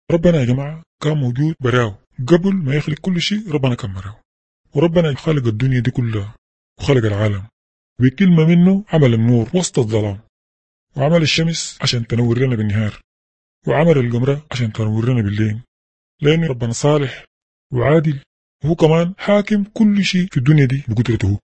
ربنا يا جماعة كان موجود براو قبل ما يخلق كل شيء ربنا كان براو وربنا خلق الدنيا دي كلها وخلق العالم بكلمة منه عمل النور وسط الظلام وعمل الشمس عشان تنور لنا بالنهار وعمل القمر عشان تنور لنا بالليل لأن ربنا صالح وعادل وهو كمان حاكم كل شيء في الدنيا دي بقدرته